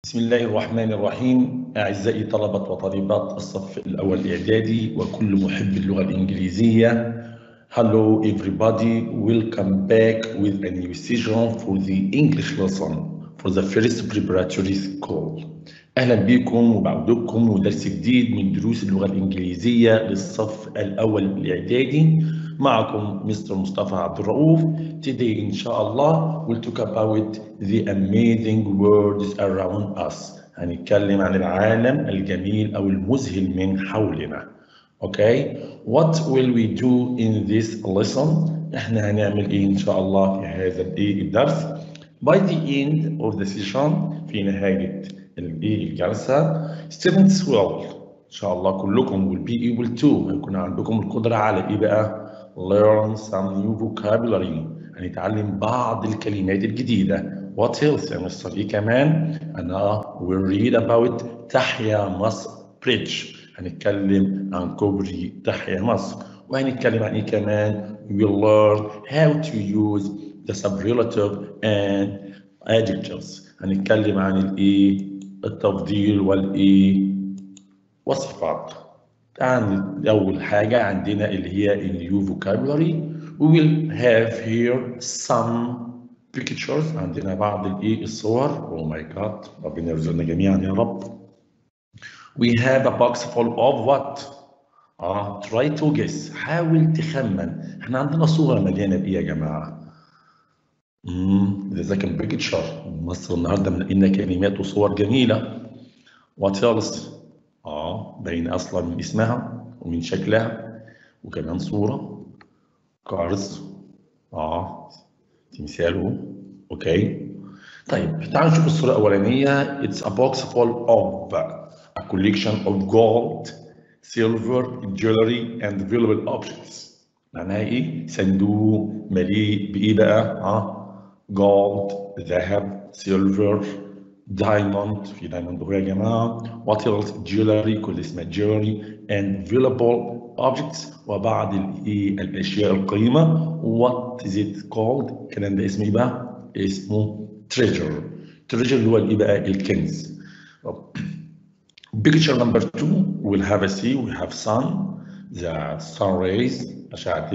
بسم الله الرحمن الرحيم أعزائي طلبة وطالبات الصف الأول الإعدادي وكل محب اللغة الإنجليزية Hello everybody, welcome back with a new session for the English lesson for the first preparatory school. أهلا بكم وبعودكم ودرس جديد من دروس اللغة الإنجليزية للصف الأول الإعدادي معكم مستر مصطفى عبد الرؤوف. Today إن شاء الله we'll talk about the amazing words around us. هنتكلم عن العالم الجميل أو المذهل من حولنا. Okay, what will we do in this lesson? احنا هنعمل ايه ان شاء الله في هذا الايه الدرس؟ By the end of the session في نهاية الايه الجلسة students will ان شاء الله كلكم will be able to هيكون عندكم القدرة على ايه بقى؟ learn some new vocabulary هنتعلم بعض الكلمات الجديدة. What else يا مستر ايه كمان؟ أنا will read about تحيا مصر bridge هنتكلم عن كوبري تحيا مصر وهنتكلم عن ايه كمان we'll learn how to use the superlative and adjectives هنتكلم عن الايه التفضيل والايه والصفات عن اول حاجه عندنا اللي هي النيو vocabulary we will have here some pictures عندنا بعض الايه الصور oh my god ربنا يرزقنا جميعا يا رب We have a box full of what? اه try to guess حاول تخمن احنا عندنا صورة مليانة بإيه يا جماعة؟ امم ده كان بيكتشر مصر النهارده منقلنا كلمات وصور جميلة What else؟ اه باين أصلا من اسمها ومن شكلها وكمان صورة كارز اه تمثاله اوكي طيب تعالوا نشوف الصورة الأولانية It's a box full of a collection of gold, silver, jewelry and valuable objects. معناها ايه؟ صندوق مليء بايه بقى؟ ها؟ gold, ذهب, silver, diamond في diamond هو يا جماعه what else jewelry كل اسمها jewelry and valuable objects وبعض الايه الاشياء القيمه what is it called الكلام ده اسمه ايه بقى؟ اسمه treasure treasure اللي هو الايه بقى؟ الكنز Picture number two, we'll have a sea, we have sun, the sun rays, أشعة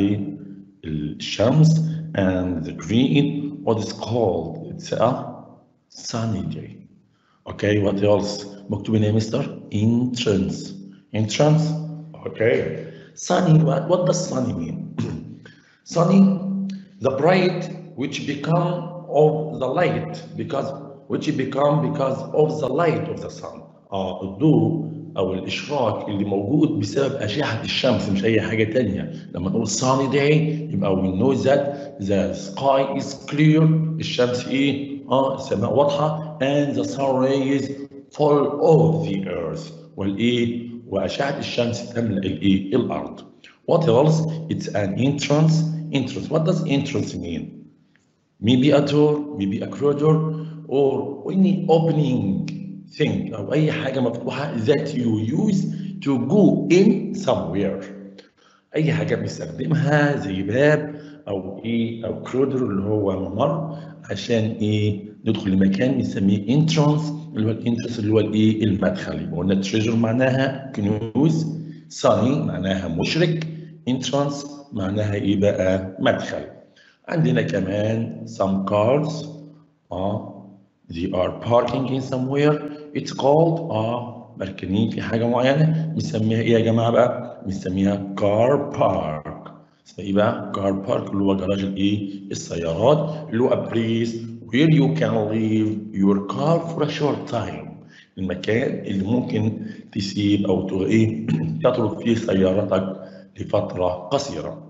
الشمس, and the green, what is called, it's a sunny day. Okay, what else? مكتوب هنا يا مستر entrance. Entrance? Okay. Sunny, what, what does sunny mean? sunny, the bright which become of the light, because which become because of the light of the sun. اه الضوء او الاشراق اللي موجود بسبب اشعه الشمس مش اي حاجه تانية لما نقول sunny day يبقى we know that the sky is clear الشمس ايه اه السماء واضحه and the sun rays fall of the earth والايه واشعه الشمس تملا الايه الارض what else it's an entrance entrance what does entrance mean maybe a door maybe a corridor or any opening thing أو أي حاجة مفتوحة that you use to go in somewhere أي حاجة بنستخدمها زي باب أو إيه أو كرودر اللي هو ممر عشان إيه ندخل لمكان بنسميه entrance اللي هو الانترنس اللي هو الإيه المدخل يبقى قلنا treasure معناها كنوز sunny معناها مشرق entrance معناها إيه بقى مدخل عندنا كمان some cars آه they are parking in somewhere it's called اه مركنين في حاجه معينه بنسميها ايه يا جماعه بقى؟ بنسميها car park اسمها ايه بقى؟ car park اللي هو جراج الايه؟ السيارات اللي هو a place where you can leave your car for a short time المكان اللي ممكن تسيب او ايه تترك فيه سيارتك لفتره قصيره.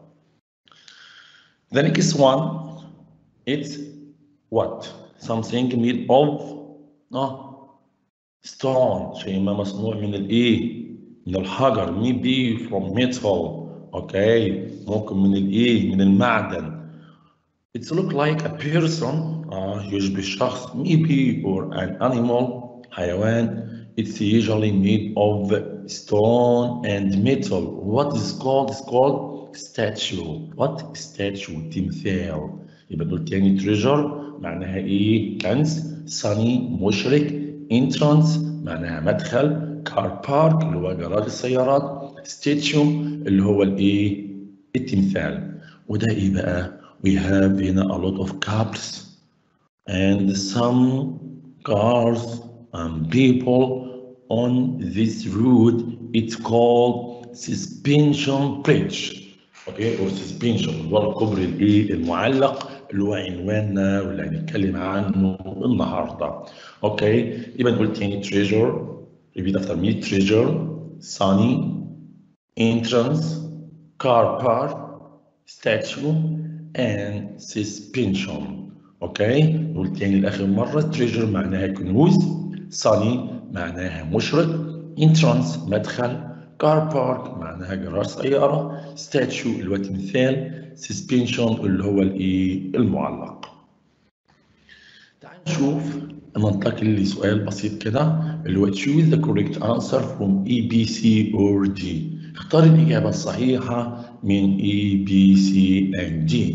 The next one it's what? something made of اه stone شيء ما مصنوع من الايه من الحجر maybe from metal اوكي ممكن من الايه من المعدن it's look like a person اه يشبه شخص maybe or an animal حيوان it's usually made of stone and metal what is called is called statue what statue تمثال يبقى دول تاني treasure معناها ايه كنز sunny مشرق entrance معناها مدخل كار بارك اللي هو جراج السيارات statue اللي هو الايه التمثال وده ايه بقى we have هنا a lot of couples and some cars and people on this road it's called suspension bridge اوكي او suspension اللي هو الكوبري الايه المعلق اللي هو عنواننا واللي هنتكلم عنه النهارده اوكي يبقى نقول تاني treasure repeat after me treasure sunny entrance car park statue and suspension اوكي نقول تاني لاخر مره treasure معناها كنوز sunny معناها مشرق entrance مدخل كار بارك معناها جراج سيارة ستاتيو اللي هو تمثال سسبنشن اللي هو الايه المعلق تعال نشوف ننتقل لسؤال بسيط كده اللي هو choose the correct answer from A B C or D اختار الإجابة الصحيحة من A B C and D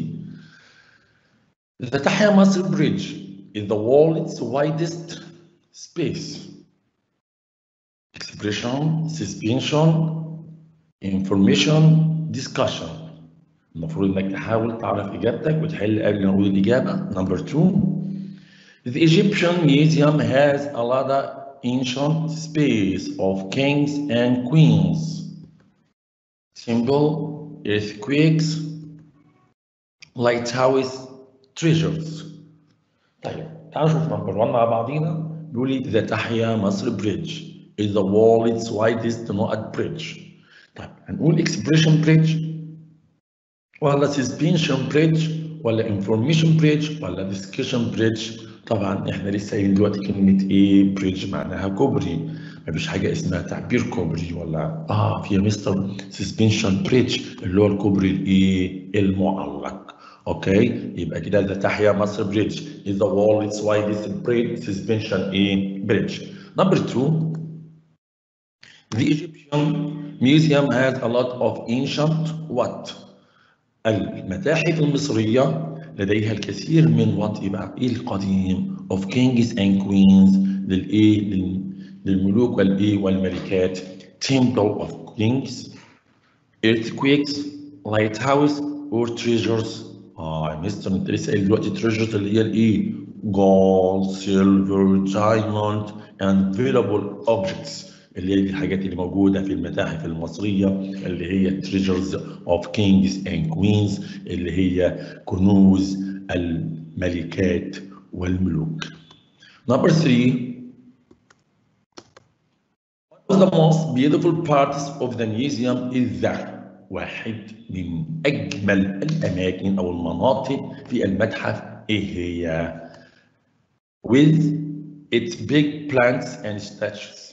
The Tahya Masr Bridge is the world's widest space expression, suspension, information, discussion. المفروض انك تحاول تعرف اجابتك وتحل قبل ما نقول الاجابه. Number two, the Egyptian museum has a lot of ancient space of kings and queens. Symbol, earthquakes, lighthouse, treasures. طيب تعالوا نشوف نمبر 1 مع بعضينا بيقول لي the تحيا مصر بريدج is the world's widest نقط bridge. طيب هنقول expression bridge ولا suspension bridge ولا information bridge ولا discussion bridge طبعا احنا لسه قايلين دلوقتي كلمة ايه bridge معناها كوبري مفيش حاجة اسمها تعبير كوبري ولا اه في مستر suspension bridge اللي هو الكوبري الايه المعلق اوكي يبقى كده ده تحيا مصر بريدج is the world's widest bridge suspension ايه bridge number two The Egyptian museum has a lot of ancient what? المتاحف المصرية لديها الكثير من what يبقى ايه القديم of kings and queens للايه للملوك والايه والملكات temple of kings earthquakes lighthouse or treasures اه يا مستر انت لسه قايل دلوقتي treasures اللي هي الايه gold silver diamond and valuable objects اللي هي الحاجات اللي موجودة في المتاحف المصرية اللي هي treasures of kings and queens اللي هي كنوز الملكات والملوك. Number three, one of the most beautiful parts of the museum is the واحد من أجمل الأماكن أو المناطق في المتحف إيه هي with its big plants and statues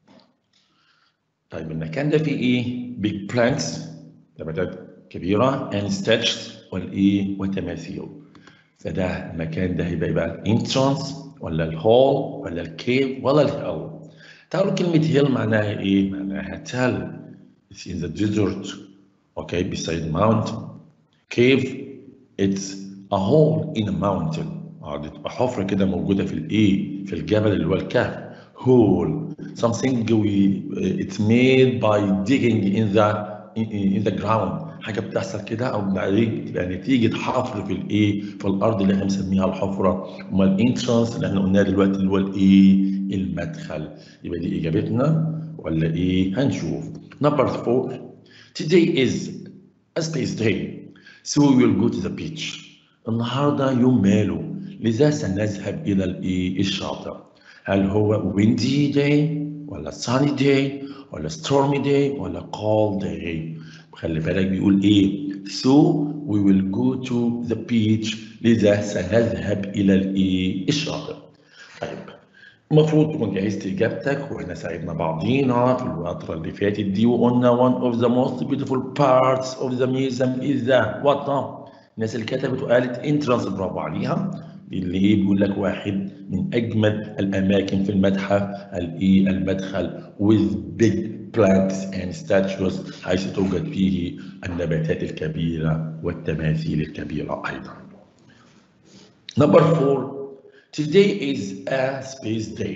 طيب المكان ده فيه ايه؟ big plants نباتات كبيرة and statues والايه؟ وتماثيل. فده المكان ده هيبقى يبقى الانترانس ولا الهول ولا الكيف ولا الهيل. تعالوا كلمة هيل معناها ايه؟ معناها تل. It's in the desert. Okay, beside mountain. Cave, it's a hole in a mountain. اه دي تبقى حفرة كده موجودة في الايه؟ في الجبل اللي هو الكهف. hole something we it's made by digging in the in, in the ground حاجه بتحصل كده او بتبقى نتيجه حفر في الايه في الارض اللي احنا بنسميها الحفره امال الانترانس اللي احنا قلناها دلوقتي اللي هو الايه المدخل يبقى دي اجابتنا ولا ايه هنشوف number four today is a space day so we will go to the beach النهارده يوم ماله لذا سنذهب الى الايه الشاطئ هل هو windy day ولا sunny day ولا stormy day ولا cold day خلي بالك بيقول ايه so we will go to the beach لذا سنذهب الى الايه الشاطئ طيب المفروض تكون جهزت اجابتك واحنا ساعدنا بعضينا في الفتره اللي فاتت دي وقلنا one of the most beautiful parts of the museum is the what الناس اللي كتبت وقالت entrance برافو عليها اللي ايه بيقول لك واحد من اجمل الاماكن في المتحف الايه المدخل with big plants and statues حيث توجد فيه النباتات الكبيره والتماثيل الكبيره ايضا. Number four, today is a space day.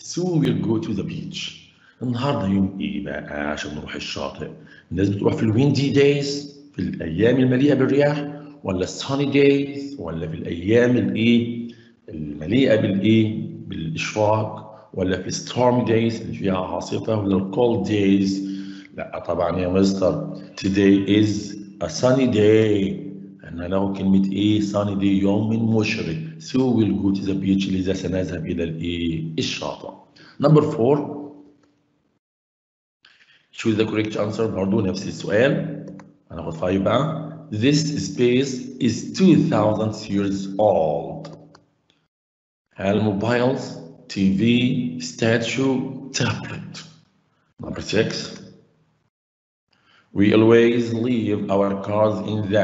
so we'll go to the beach النهارده يوم ايه بقى عشان نروح الشاطئ الناس بتروح في الويندي دايز في الايام المليئه بالرياح ولا الساني دايز ولا في الايام الايه المليئه بالايه بالاشراق ولا في الستورم دايز اللي فيها عاصفه ولا الكولد دايز لا طبعا يا مستر today is a sunny day احنا له كلمة ايه sunny day يوم مشرق so we'll go to the beach لذا سنذهب إلى الايه الشاطئ number four choose the correct answer برضو نفس السؤال هناخد 5 بقى this space is 2000 years old هل mobiles TV statue tablet number 6 we always leave our cars in the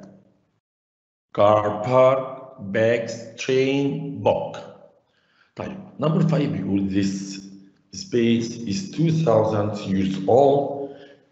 car park bags train book طيب number 5 بيقول this space is 2000 years old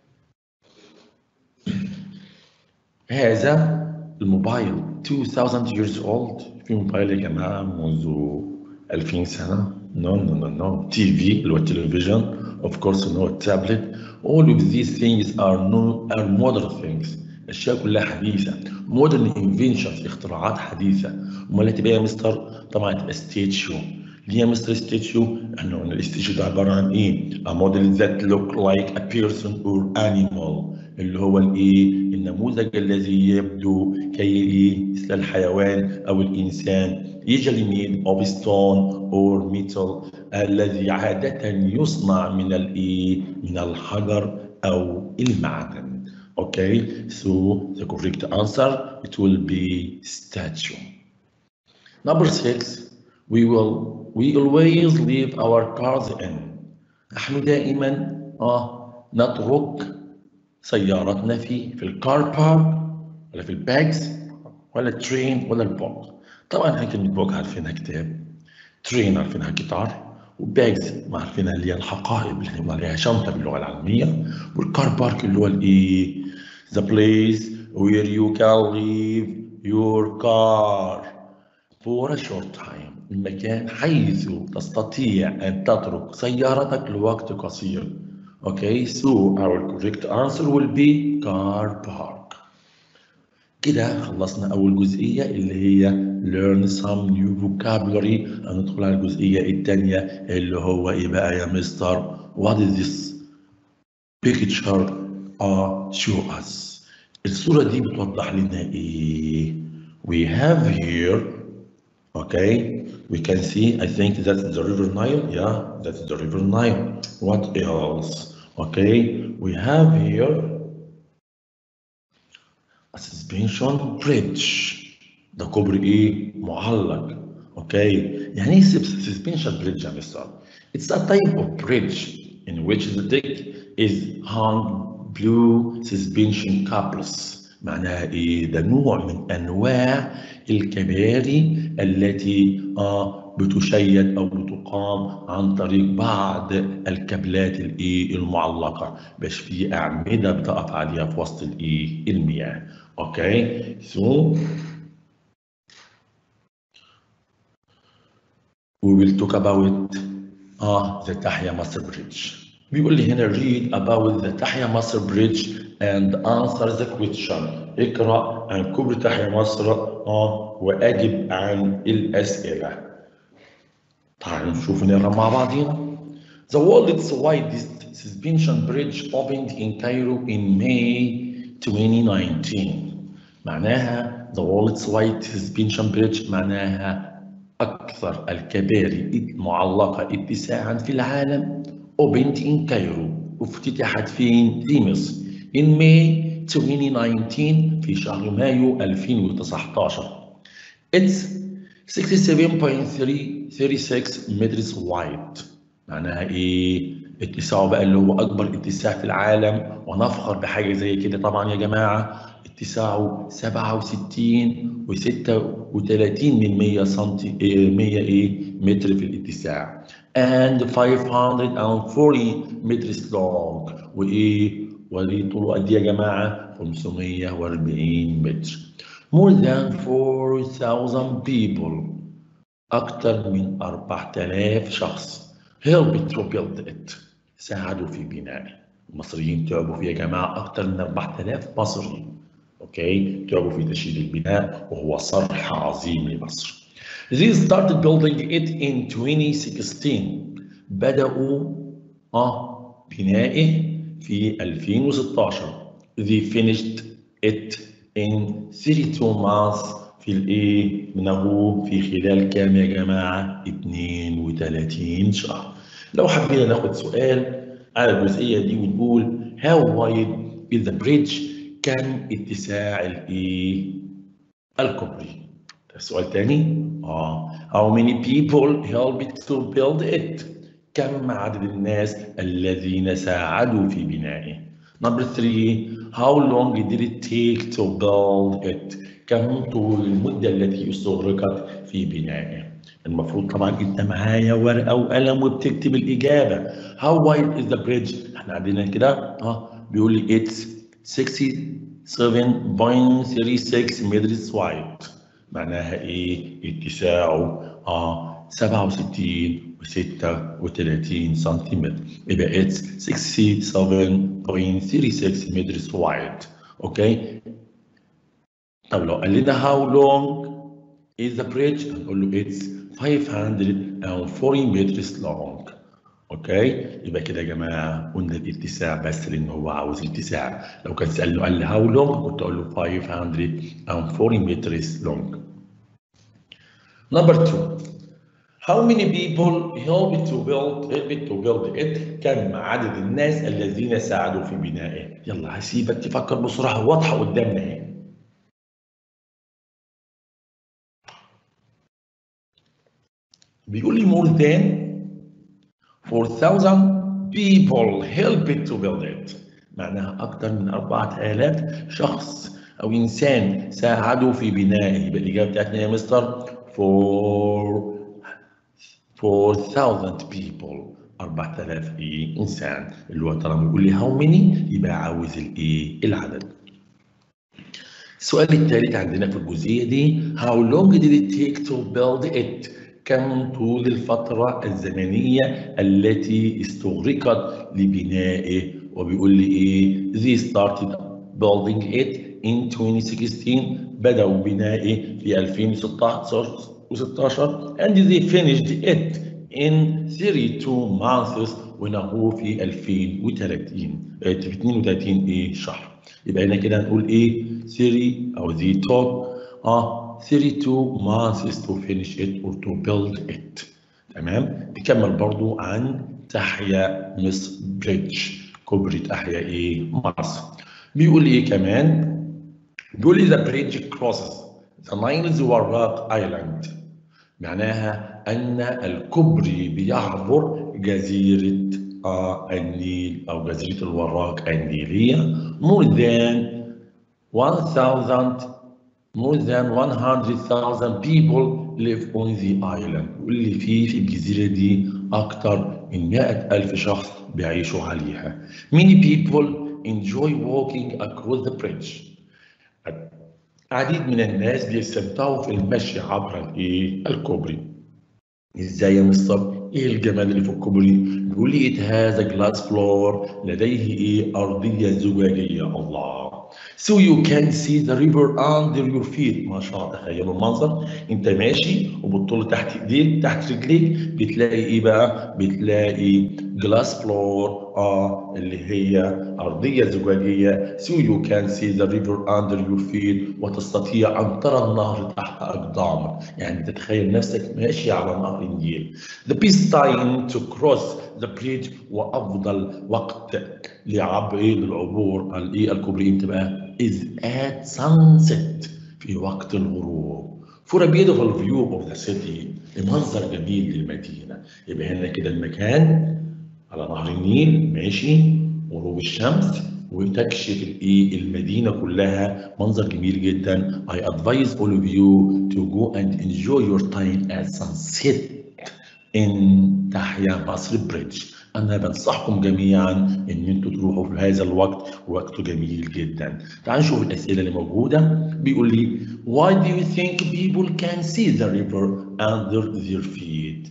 هذا الموبايل 2000 years old في موبايل يا جماعة منذ 2000 سنة no no no no TV اللي هو التلفزيون of course اللي هو التابلت all of these things are no are modern things الاشياء كلها حديثه modern inventions اختراعات حديثه امال هتبقى يا مستر طبعا تبقى ستيتشو ليه يا مستر ستيتشو احنا قلنا الاستيتشو ده عباره عن ايه a model that look like a person or animal اللي هو الايه النموذج الذي يبدو كي ايه مثل الحيوان او الانسان usually made of stone or metal الذي عادة يصنع من الايه من الحجر او المعدن okay so the correct answer it will be statue number six we will we always leave our cars in نحن دائما اه نترك سيارتنا في في الكار بارك ولا في الباكس ولا الترين ولا البوك طبعا احنا كلمة بوك عارفينها كتاب ترين عارفينها قطار وباجز ما عارفينها اللي هي الحقائب اللي بنقول عليها شنطة باللغة العالمية والكار بارك اللي هو الايه the place where you can leave your car for a short time المكان حيث تستطيع أن تترك سيارتك لوقت قصير Okay, so our correct answer will be car park. كده خلصنا أول جزئية اللي هي learn some new vocabulary هندخل على الجزئية الثانية اللي هو إيه بقى يا مستر what is this picture uh, show us الصورة دي بتوضح لنا إيه we have here okay we can see I think that's the river Nile yeah that's the river Nile what else okay we have here a suspension bridge ده كوبري ايه معلق اوكي يعني ايه suspension bridge يا مستر it's a type of bridge in which the deck is hung blue suspension cables معناها ايه ده نوع من انواع الكباري التي آه بتشيد او بتقام عن طريق بعض الكابلات الايه المعلقه باش في اعمده بتقف عليها في وسط الايه المياه اوكي سو we will talk about اه the تحيا مصر bridge بيقول لي هنا read about the تحيا مصر bridge and answer the question اقرا عن كوبري تحيا مصر اه واجب عن الاسئله تعالوا نشوف نقرا مع بعضينا The world's widest suspension bridge opened in Cairo in May 2019 معناها the world's widest suspension bridge معناها أكثر الكباري المعلقة اتساعا في العالم opened in Cairo افتتحت فين؟ في مصر in May 2019 في شهر مايو 2019 It's 67.336 meters wide معناها ايه؟ اتساعه بقى اللي هو أكبر اتساع في العالم ونفخر بحاجة زي كده طبعا يا جماعة اتساعه 67 و36 من 100 سنتي 100 ايه متر في الاتساع and 540 meters long وايه وليه طوله قد ايه يا جماعه 540 متر more than 4000 people اكثر من 4000 شخص helped to build it ساعدوا في بنائه المصريين تعبوا فيه يا جماعة أكثر من 4000 مصري أوكي تعبوا في تشييد البناء وهو صرح عظيم لمصر They started building it in 2016 بدأوا آه بنائه في 2016 They finished it in 32 months في الايه منه في خلال كام يا جماعه 32 شهر لو حبينا ناخد سؤال على الجزئيه دي ونقول how wide is the bridge كم اتساع الايه الكوبري السؤال تاني اه how many people helped to build it كم عدد الناس الذين ساعدوا في بنائه number three how long did it take to build it كم طول المدة التي استغرقت في بنائه المفروض طبعا انت معايا ورقة وقلم وبتكتب الإجابة how wide is the bridge احنا عندنا كده اه بيقول لي it's 67.36 meters wide معناها ايه اتساعه اه 67 و36 سنتيمتر يبقى it's 67.36 meters wide اوكي طب لو قال لنا how long is the bridge هنقول له it's 540 meters long اوكي يبقى كده يا جماعه قلنا الاتساع بس لان هو عاوز الاتساع لو كان سالني قال لي how long كنت اقول له 540 meters long number two how many people helped to build helped to build it كم عدد الناس الذين ساعدوا في بنائه يلا هسيبك تفكر بسرعه واضحه قدامنا اهي بيقول لي more than 4000 people helped to build it معناها أكثر من 4000 شخص أو إنسان ساعدوا في بنائه يبقى الإجابة بتاعتنا يا مستر 4 4000 people 4000 إيه إنسان اللي هو طالما بيقول لي how many يبقى عاوز الإيه العدد السؤال الثالث عندنا في الجزئية دي how long did it take to build it كم طول الفترة الزمنية التي استغرقت لبنائه وبيقول لي إيه they started building it in 2016 بدأوا بنائه في 2016 and they finished it in 32 months ونهو في 2030 في 32 إيه شهر يبقى هنا كده هنقول إيه 3 أو they took آه 32 months to finish it or to build it تمام بيكمل برضو عن تحيا مصر بريدج كوبري تحيا ايه مصر بيقول ايه كمان بيقول لي the bridge crosses the Nile's Warraq Island معناها ان الكوبري بيعبر جزيرة آه النيل او جزيرة الوراق النيلية more than 1000 more than 100,000 people live on the island واللي فيه في الجزيرة دي أكثر من 100 ألف شخص بيعيشوا عليها many people enjoy walking across the bridge عديد من الناس بيستمتعوا في المشي عبر الايه الكوبري ازاي يا مستر ايه الجمال اللي في الكوبري بيقول لي it has a glass floor لديه ايه ارضيه زجاجيه الله So you can see the river under your feet ما شاء الله تخيلوا المنظر انت ماشي وبتطل تحت ايديك تحت رجليك بتلاقي ايه بقى بتلاقي جلاس فلور اه اللي هي ارضيه زجاجيه so you can see the river under your feet وتستطيع ان ترى النهر تحت اقدامك يعني تتخيل نفسك ماشي على نهر النيل the best time to cross the bridge وافضل وقت لعبر ايه للعبور الايه الكوبري امتى بقى is at sunset في وقت الغروب for a beautiful view of the city لمنظر جميل للمدينة يبقى هنا كده المكان على نهر النيل ماشي غروب الشمس وتكشف الايه المدينه كلها منظر جميل جدا I advise all of you to go and enjoy your time at sunset in تحيا مصر بريدج انا بنصحكم جميعا ان انتوا تروحوا في هذا الوقت وقته جميل جدا تعالوا نشوف الاسئله اللي موجوده بيقول لي why do you think people can see the river under their feet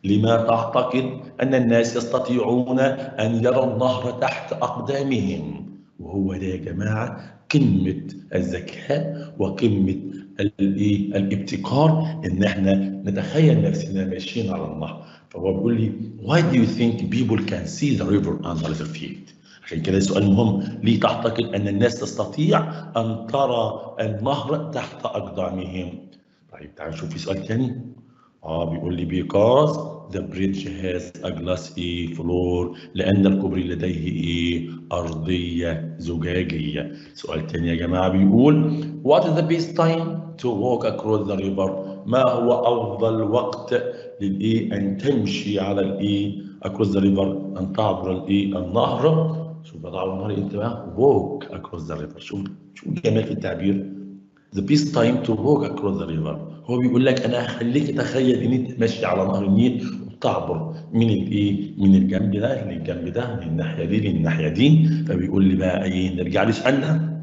لما تعتقد أن الناس يستطيعون أن يروا النهر تحت أقدامهم وهو ده يا جماعة قمة الذكاء وقمة الايه الابتكار ان احنا نتخيل نفسنا ماشيين على النهر فهو بيقول لي why do you think people can see the river under their feet عشان كده سؤال مهم ليه تعتقد ان الناس تستطيع ان ترى النهر تحت اقدامهم طيب تعال نشوف في سؤال ثاني اه بيقول لي because the bridge has a glass A floor لأن الكوبري لديه إيه؟ أرضية زجاجية. سؤال تاني يا جماعة بيقول What is the best time to walk across the river؟ ما هو أفضل وقت للإيه؟ أن تمشي على الإيه؟ across the river أن تعبر الإيه؟ النهر. شوف بقى تعبر النهر أنت بقى walk across the river. شوف شوف جمال في التعبير. The best time to walk across the river. هو بيقول لك انا هخليك تخيل ان انت ماشي على نهر النيل وبتعبر من الايه؟ من الجنب ده للجنب ده من الناحيه دي للناحيه دي فبيقول لي بقى ايه نرجع لسؤالنا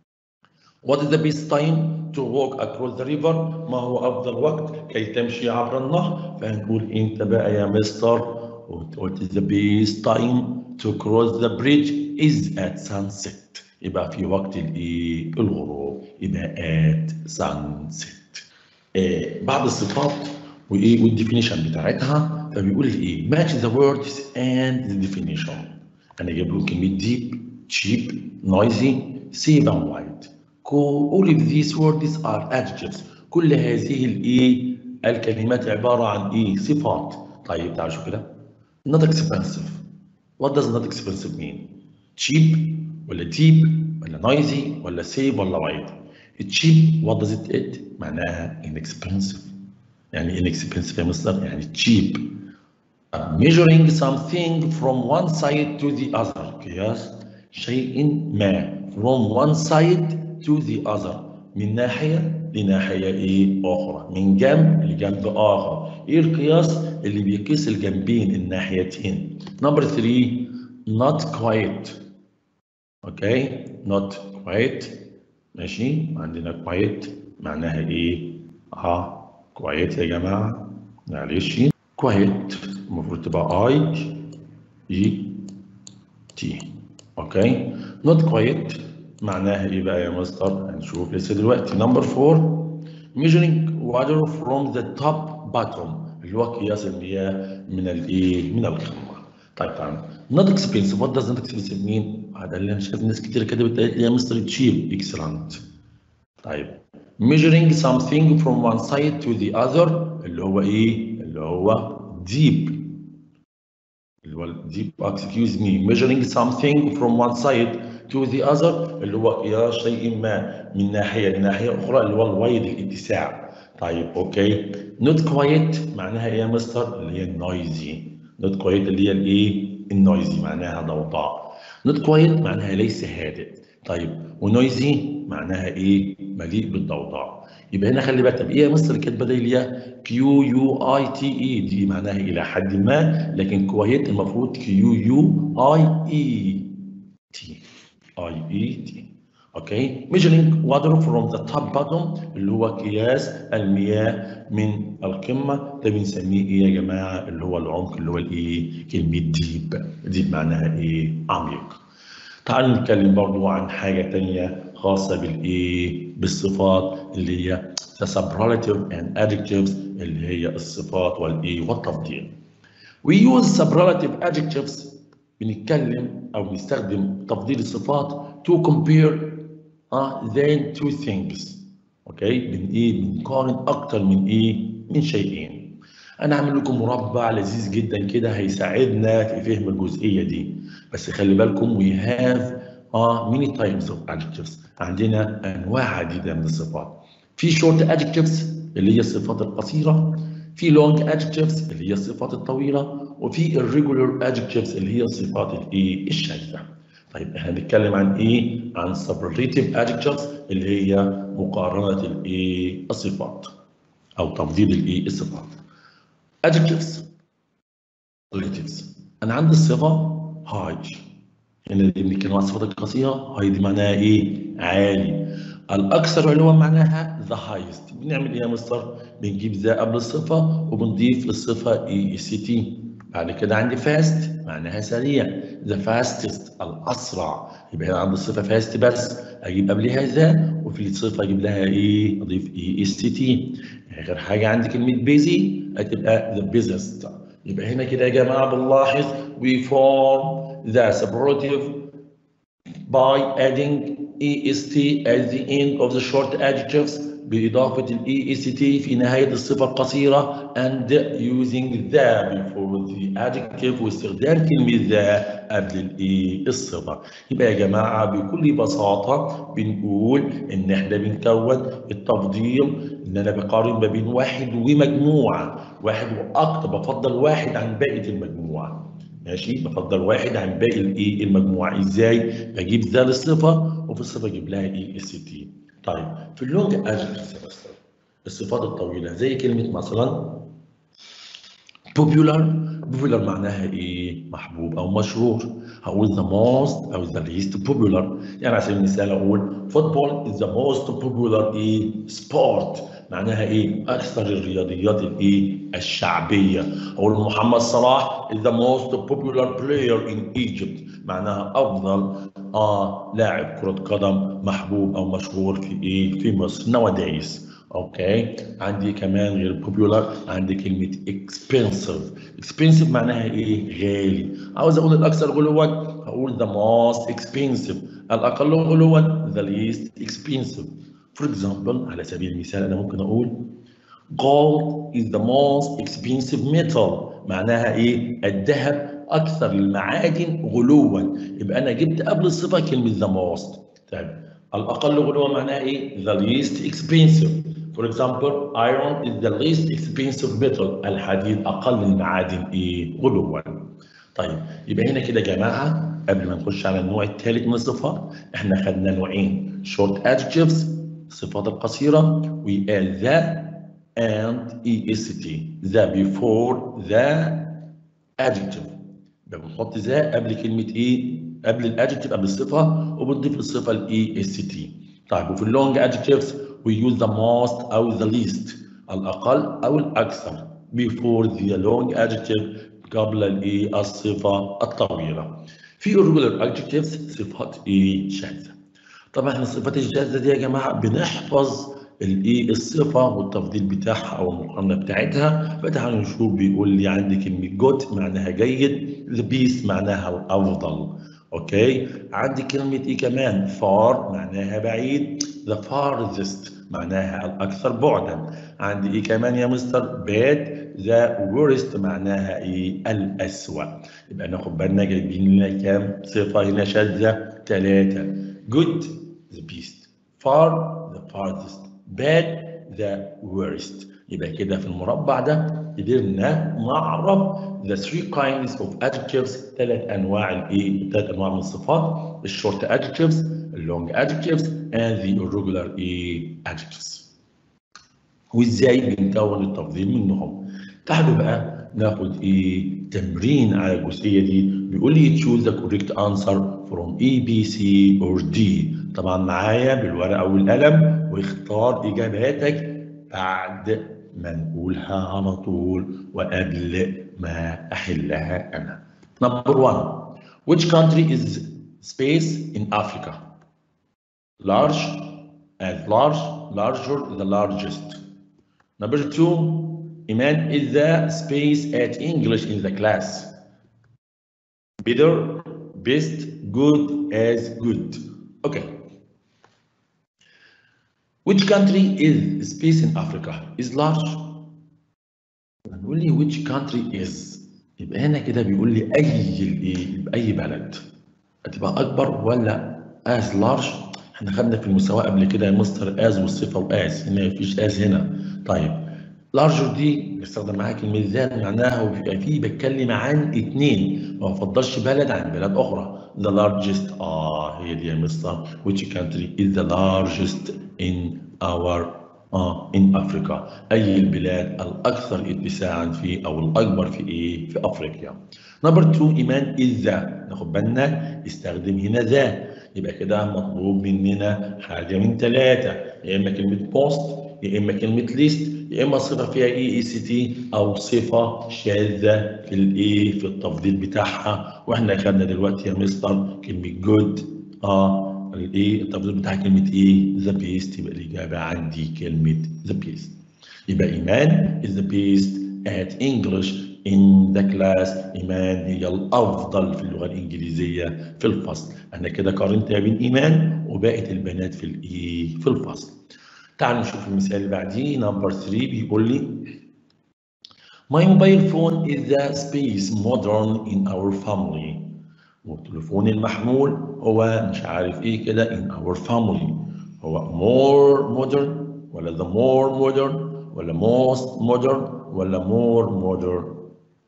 What is the best time to walk across the river؟ ما هو افضل وقت كي تمشي عبر النهر؟ فهنقول انت بقى يا مستر What is the best time to cross the bridge is at sunset. يبقى في وقت الايه؟ الغروب يبقى at sunset. آه بعض الصفات وايه والديفينيشن بتاعتها فبيقول لي ايه match the words and the definition انا جايب له كلمه deep cheap noisy safe and wide all of these words are adjectives كل هذه الايه الكلمات عباره عن ايه صفات طيب تعالوا شوف كده not expensive what does not expensive mean cheap ولا deep ولا noisy ولا safe ولا wide cheap what does it it معناها inexpensive يعني inexpensive يا مستر يعني cheap uh, measuring something from one side to the other قياس شيء ما from one side to the other من ناحية لناحية إيه أخرى من جنب لجنب آخر إيه القياس اللي بيقيس الجنبين الناحيتين number three not quite okay not quite ماشي عندنا quiet معناها ايه اه quiet يا جماعه معلش quiet المفروض تبقى اي اي تي اوكي not quiet معناها ايه بقى يا مستر هنشوف لسه دلوقتي نمبر 4 measuring water from the top bottom اللي هو قياس المياه من الايه من القمه طيب تعالى not expensive what does not expensive mean هذا اللي انا شايف ناس كتير كتبت قالت لي يا مستر تشيب اكسلنت طيب measuring something from one side to the other اللي هو ايه اللي هو deep اللي هو deep excuse me measuring something from one side to the other اللي هو قياس شيء ما من ناحيه لناحيه اخرى اللي هو الوايد الاتساع طيب اوكي not quiet معناها ايه يا مستر اللي هي noisy not quiet اللي هي الايه النويزي معناها ضوضاء not quiet معناها ليس هادئ طيب ونويزي معناها ايه مليء بالضوضاء يبقى هنا خلي بالك طب ايه يا مستر كانت بدايه كيو يو اي تي اي دي معناها الى حد ما لكن كويت المفروض كيو يو اي اي تي اي اي تي اوكي measuring water from the top bottom اللي هو قياس المياه من القمه ده بنسميه ايه يا جماعه اللي هو العمق اللي هو الايه كلمه ديب ديب معناها ايه عميق تعالوا نتكلم برضو عن حاجه ثانيه خاصه بالايه بالصفات اللي هي the superlative and adjectives اللي هي الصفات والايه والتفضيل we use superlative adjectives بنتكلم او بنستخدم تفضيل الصفات to compare uh, than two things اوكي من ايه بنقارن اكتر من ايه من شيئين انا هعمل لكم مربع لذيذ جدا كده هيساعدنا في فهم الجزئيه دي بس خلي بالكم we have uh, many types of adjectives عندنا انواع عديده من الصفات في short adjectives اللي هي الصفات القصيره في long adjectives اللي هي الصفات الطويله وفي irregular adjectives اللي هي الصفات الايه الشاذه طيب احنا هنتكلم عن ايه عن superlative adjectives اللي هي مقارنه الايه الصفات او تفضيل الايه الصفات adjectives relatives انا عندي الصفه هاي هنا دي بنتكلم عن الصفات القصيره هاي دي معناها ايه عالي الاكثر علوا معناها the highest بنعمل ايه يا مستر بنجيب ذا قبل الصفه وبنضيف للصفه اي اس تي بعد كده عندي fast معناها سريع the fastest الاسرع يبقى هنا عندي الصفه fast بس اجيب قبلها ذا وفي الصفه اجيب لها ايه اضيف اي اس تي اخر حاجه عندي كلمه busy هتبقى the busiest يبقى هنا كده يا جماعه بنلاحظ we form the separative by adding est at the end of the short adjectives بإضافة ال est في نهاية الصفة القصيرة and using the before the adjective واستخدام كلمة the قبل ال الصفة يبقى يا جماعة بكل بساطة بنقول إن إحنا بنكون التفضيل إن أنا بقارن ما بين واحد ومجموعة واحد وأكتر بفضل واحد عن بقية المجموعة ماشي بفضل واحد عن باقي الايه المجموعه ازاي بجيب ذا للصفه وفي الصفه اجيب لها ايه اس تي طيب في اللونج ادجكتيف الصفات الطويله زي كلمه مثلا popular popular معناها ايه محبوب او مشهور هقول the most او the least popular يعني على سبيل المثال اقول football is the most popular ايه sport معناها ايه اكثر الرياضيات الايه الشعبيه اقول محمد صلاح is the most popular player in Egypt معناها افضل اه لاعب كره قدم محبوب او مشهور في ايه في مصر nowadays اوكي عندي كمان غير popular عندي كلمه expensive expensive معناها ايه غالي عاوز اقول الاكثر غلوا هقول the most expensive الاقل غلوا the least expensive For example على سبيل المثال أنا ممكن أقول gold is the most expensive metal معناها إيه؟ الذهب أكثر المعادن غلوا يبقى أنا جبت قبل الصفة كلمة the most طيب الأقل غلوا معناها إيه؟ the least expensive For example iron is the least expensive metal الحديد أقل المعادن إيه؟ غلوا طيب يبقى هنا كده يا جماعة قبل ما نخش على النوع الثالث من الصفات احنا خدنا نوعين short adjectives الصفات القصيرة we add the and est the before the adjective بنحط ذا قبل كلمة ايه؟ قبل الادجكتيف قبل الصفة وبنضيف الصفة ال est طيب وفي اللونج adjectives we use the most أو the least الأقل أو الأكثر before the long adjective قبل الايه؟ الصفة الطويلة. في irregular adjectives صفات ايه؟ شاذة. طبعا احنا الصفات الشاذة دي يا جماعة بنحفظ الايه الصفة والتفضيل بتاعها أو المقارنة بتاعتها فتعالوا نشوف بيقول لي عندي كلمة جود معناها جيد the best معناها الأفضل أوكي عندي كلمة إيه كمان far معناها بعيد the farthest معناها الأكثر بعدا عندي إيه كمان يا مستر bad the worst معناها إيه الأسوأ يبقى ناخد بالنا جايبين لنا كام صفة هنا شاذة ثلاثة good the best far the farthest bad the worst يبقى كده في المربع ده قدرنا نعرف the three kinds of adjectives ثلاث انواع الايه ثلاث انواع من الصفات الشورت adjectives اللونج adjectives and the irregular ايه adjectives وازاي بنكون التفضيل منهم تعالوا بقى ناخد ايه تمرين على الجزئيه دي بيقول لي choose the correct answer from A B C or D طبعا معايا بالورقه والقلم واختار اجاباتك بعد ما نقولها على طول وقبل ما احلها انا. Number one which country is space in Africa? Large as large, larger the largest. Number two Iman is the space at English in the class. Better, best, good as good. Okay. Which country is space in Africa is large? بنقول لي which country is يبقى هنا كده بيقول لي اي الايه اي بلد هتبقى اكبر ولا as large احنا خدنا في المساواه قبل كده يا مستر as والصفه واز هنا مفيش as هنا طيب larger دي بستخدم معاها كلمه ذات معناها وبيبقى فيه بتكلم عن اثنين ما بفضلش بلد عن بلد اخرى the largest اه هي دي يا مستر which country is the largest in our اه in Africa اي البلاد الاكثر اتساعا في او الاكبر في ايه في افريقيا نمبر 2 ايمان is the ناخد بالنا استخدم هنا ذا يبقى كده مطلوب مننا حاجه من ثلاثه يا اما كلمه بوست يا اما كلمه ليست يا اما صفه فيها اي اي سي تي او صفه شاذه في الايه في التفضيل بتاعها واحنا خدنا دلوقتي يا مستر كلمه جود اه الايه التفضيل بتاع كلمه ايه ذا بيست يبقى الاجابه عندي كلمه ذا بيست يبقى ايمان is the best at English in the class ايمان هي الافضل في اللغه الانجليزيه في الفصل انا كده قارنت بين ايمان وباقي البنات في الايه في الفصل تعالوا نشوف المثال اللي بعديه نمبر 3 بيقول لي My mobile phone is the space modern in our family والتليفون المحمول هو مش عارف ايه كده in our family هو more modern ولا the more modern ولا most modern ولا more modern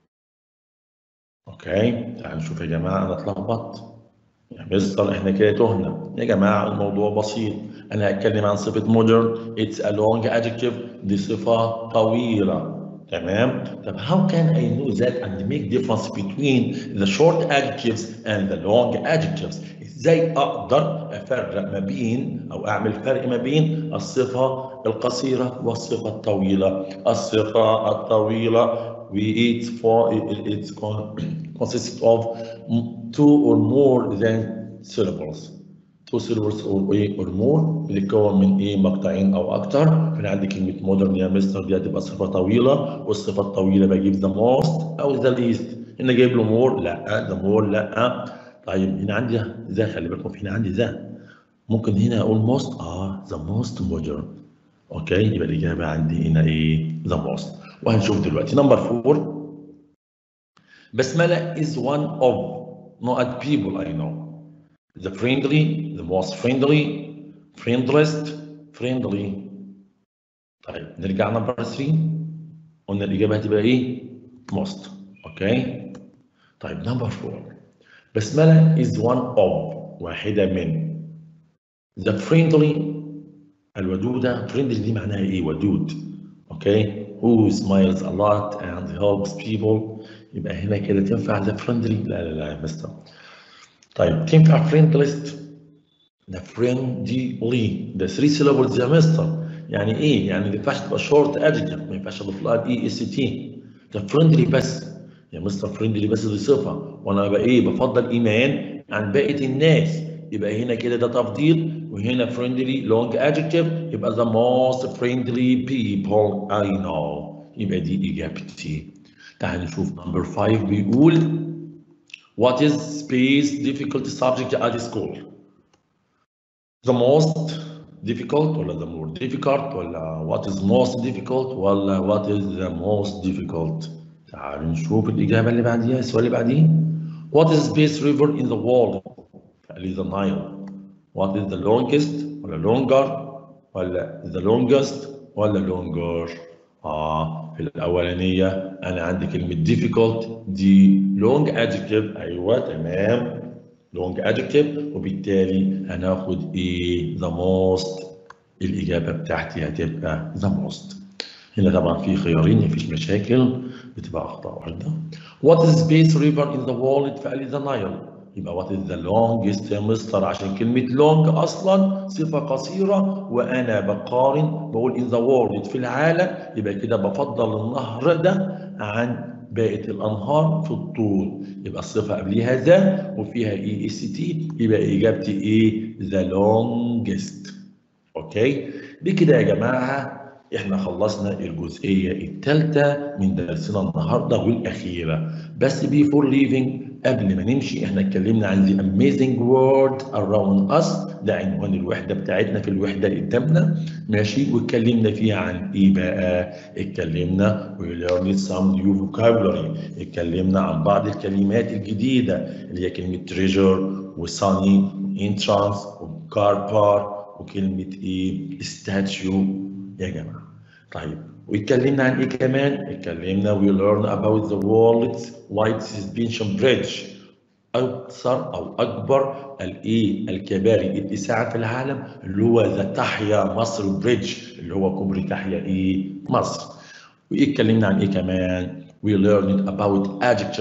اوكي تعالوا نشوف يا جماعه انا اتلخبطت يا مستر احنا كده تهنا يا جماعه الموضوع بسيط انا هتكلم عن صفه modern it's a long adjective دي صفه طويله تمام طب how can I know that and make difference between the short adjectives and the long adjectives ازاي اقدر افرق ما بين او اعمل فرق ما بين الصفه القصيره والصفه الطويله الصفه الطويله it's for it's consists of two or more than syllables two syllables or ايه or more بتتكون من ايه مقطعين او اكتر فانا عندي كلمه modern يا مستر دي هتبقى صفه طويله والصفه الطويله بجيب the most او the least هنا جايب له more لا the more لا طيب هنا عندي ذا خلي بالكم هنا عندي ذا ممكن هنا اقول most اه the most modern اوكي يبقى الاجابه عندي هنا ايه the most وهنشوف دلوقتي نمبر 4 بسمله is one of not people I know the friendly the most friendly friendliest friendly طيب نرجع نمبر 3 قلنا الاجابه هتبقى ايه most اوكي طيب نمبر 4 بسمله is one of واحده من the friendly الودوده friendly دي معناها ايه ودود اوكي who smiles a lot and helps people يبقى هنا كده تنفع the friendly لا لا لا يا مستر طيب تنفع friendlist the friendly ده 3 syllables يا مستر يعني ايه يعني ما ينفعش تبقى short adjective ما ينفعش اضيف لها اي اس تي ده friendly بس يا مستر فريندلي بس دي صفه وانا بقى ايه بفضل ايمان عن بقيه الناس يبقى هنا كده ده تفضيل وهنا friendly long adjective يبقى the most friendly people I know يبقى دي اجابتي تعال نشوف نمبر 5 بيقول what is space difficult subject at school the most difficult ولا the more difficult ولا what is most difficult ولا what is the most difficult تعالوا نشوف الإجابة اللي بعديها السؤال اللي بعديه What is the best river in the world؟ قال لي the Nile What is the longest ولا longer ولا the longest ولا longer آه في الأولانية أنا عندي كلمة difficult دي long adjective أيوه تمام long adjective وبالتالي هناخد إيه the most الإجابة بتاعتي هتبقى the most هنا طبعا في خيارين مفيش مشاكل بتبقى اخطاء واحده What is the best river in the world فقال لي the Nile يبقى what is the longest يا مستر عشان كلمة long أصلا صفة قصيرة وأنا بقارن بقول in the world في العالم يبقى كده بفضل النهر ده عن باقي الأنهار في الطول يبقى الصفة قبليها ذا وفيها اي اس تي يبقى إجابتي إيه the longest أوكي بكده يا جماعة احنا خلصنا الجزئيه الثالثه من درسنا النهارده والاخيره بس بيفور ليفينج قبل ما نمشي احنا اتكلمنا عن the amazing world around us ده عنوان الوحده بتاعتنا في الوحده اللي قدامنا ماشي واتكلمنا فيها عن ايه بقى اتكلمنا we learned some new vocabulary اتكلمنا عن بعض الكلمات الجديده اللي هي كلمه treasure وsunny entrance وcar park وكلمه ايه statue يا جماعه طيب واتكلمنا عن ايه كمان؟ اتكلمنا we learn about the world's wide suspension bridge اكثر او اكبر الايه الكباري اتساعا في العالم اللي هو ذا تحيا مصر بريدج اللي هو كوبري تحيا ايه مصر واتكلمنا عن ايه كمان؟ we learned about adjectives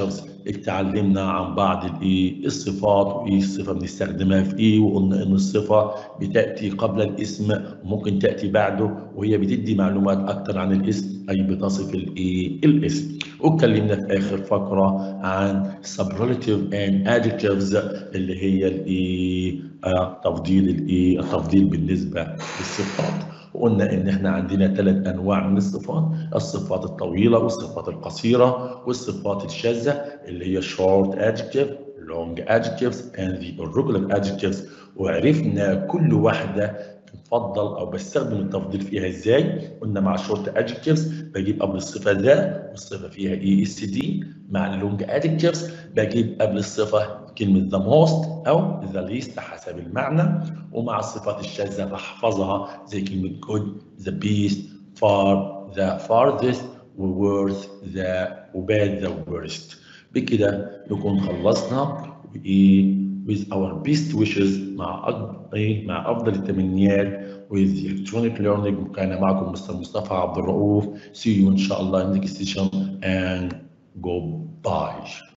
اتعلمنا عن بعض الايه الصفات وايه الصفه بنستخدمها في ايه وقلنا ان الصفه بتاتي قبل الاسم ممكن تاتي بعده وهي بتدي معلومات اكتر عن الاسم اي بتصف الايه الاسم واتكلمنا في اخر فقره عن superlative and adjectives اللي هي الايه آه تفضيل الايه التفضيل بالنسبه للصفات وقلنا ان احنا عندنا ثلاث انواع من الصفات الصفات الطويله والصفات القصيره والصفات الشاذه اللي هي short adjective long adjectives and the irregular adjectives وعرفنا كل واحده تفضل او بستخدم التفضيل فيها ازاي قلنا مع short adjectives بجيب قبل الصفه ذا والصفه فيها اي اس دي مع اللونج adjectives بجيب قبل الصفه كلمه the most او the least حسب المعنى ومع الصفات الشاذه بحفظها زي كلمه good the best far the farthest وworth the وباد the worst بكده نكون خلصنا وايه with our best wishes مع أج... إيه مع افضل التمنيات with the electronic learning كان معكم مستر مصطفى عبد الرؤوف see you ان شاء الله in the next session and goodbye